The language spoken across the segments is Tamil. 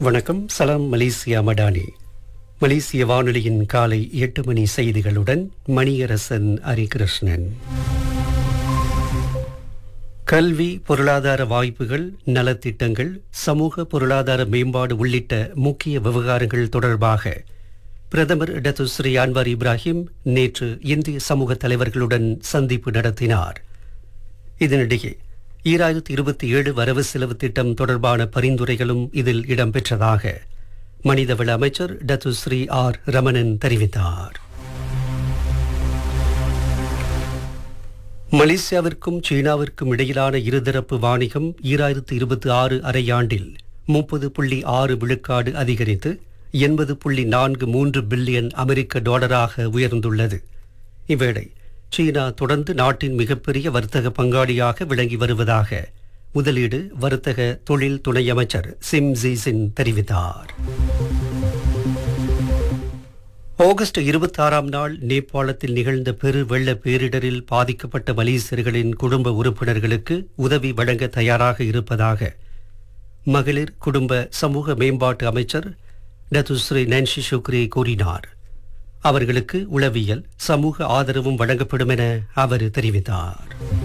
வணக்கம் சலாம் மலேசியா மடானி மலேசிய வானொலியின் காலை எட்டு மணி செய்திகளுடன் மணியரசன் ஹரிகிருஷ்ணன் கல்வி பொருளாதார வாய்ப்புகள் நலத்திட்டங்கள் சமூக பொருளாதார மேம்பாடு உள்ளிட்ட முக்கிய விவகாரங்கள் தொடர்பாக பிரதமர் டத்துஸ்ரீ அன்வார் இப்ராஹிம் நேற்று இந்திய சமூக தலைவர்களுடன் சந்திப்பு நடத்தினார் இதனிடையே ஈராயிரத்தி இருபத்தி ஏழு வரவு செலவு திட்டம் தொடர்பான பரிந்துரைகளும் இதில் இடம்பெற்றதாக மனிதவள அமைச்சர் டத்துஸ்ரீ ஆர் ரமணன் தெரிவித்தார் மலேசியாவிற்கும் சீனாவிற்கும் இடையிலான இருதரப்பு வாணிகம் ஈராயிரத்து இருபத்தி ஆறு அரையாண்டில் முப்பது புள்ளி ஆறு விழுக்காடு அதிகரித்து எண்பது புள்ளி நான்கு மூன்று பில்லியன் அமெரிக்க டாலராக உயர்ந்துள்ளது இவ்வேளை சீனா தொடர்ந்து நாட்டின் மிகப்பெரிய வர்த்தக பங்காளியாக விளங்கி வருவதாக முதலீடு வர்த்தக தொழில் துணை அமைச்சர் சிம் ஜீசின் தெரிவித்தார் ஆகஸ்ட் இருபத்தாறாம் நாள் நேபாளத்தில் நிகழ்ந்த பெரு வெள்ள பேரிடரில் பாதிக்கப்பட்ட மலேசியர்களின் குடும்ப உறுப்பினர்களுக்கு உதவி வழங்க தயாராக இருப்பதாக மகளிர் குடும்ப சமூக மேம்பாட்டு அமைச்சர் டத்துஸ்ரீ நான்சி சுக்ரி கூறினார் அவர்களுக்கு உளவியல் சமூக ஆதரவும் வழங்கப்படும் என அவர் தெரிவித்தார்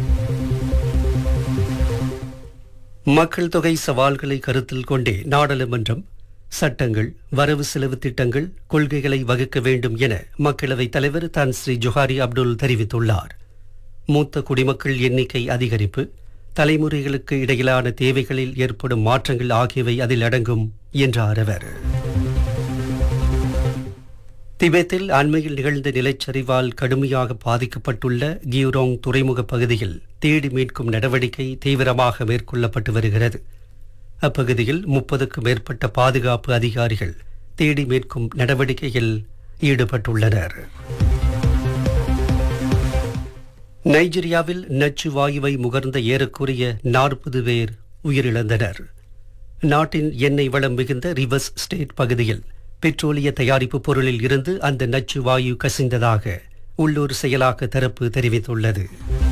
மக்கள் தொகை சவால்களை கருத்தில் கொண்டே நாடாளுமன்றம் சட்டங்கள் வரவு செலவு திட்டங்கள் கொள்கைகளை வகுக்க வேண்டும் என மக்களவைத் தலைவர் தான் ஸ்ரீ ஜொஹாரி அப்துல் தெரிவித்துள்ளார் மூத்த குடிமக்கள் எண்ணிக்கை அதிகரிப்பு தலைமுறைகளுக்கு இடையிலான தேவைகளில் ஏற்படும் மாற்றங்கள் ஆகியவை அதில் அடங்கும் என்றார் அவர் திபெத்தில் அண்மையில் நிகழ்ந்த நிலச்சரிவால் கடுமையாக பாதிக்கப்பட்டுள்ள கியூரோங் துறைமுக பகுதியில் தேடி மீட்கும் நடவடிக்கை தீவிரமாக மேற்கொள்ளப்பட்டு வருகிறது அப்பகுதியில் முப்பதுக்கும் மேற்பட்ட பாதுகாப்பு அதிகாரிகள் தேடி மீட்கும் நடவடிக்கையில் ஈடுபட்டுள்ளனர் நைஜீரியாவில் நச்சு வாயுவை முகர்ந்த ஏறக்குறைய நாற்பது பேர் உயிரிழந்தனர் நாட்டின் எண்ணெய் வளம் மிகுந்த ரிவர்ஸ் ஸ்டேட் பகுதியில் பெட்ரோலிய தயாரிப்பு பொருளில் இருந்து அந்த நச்சு வாயு கசிந்ததாக உள்ளூர் செயலாக்க தரப்பு தெரிவித்துள்ளது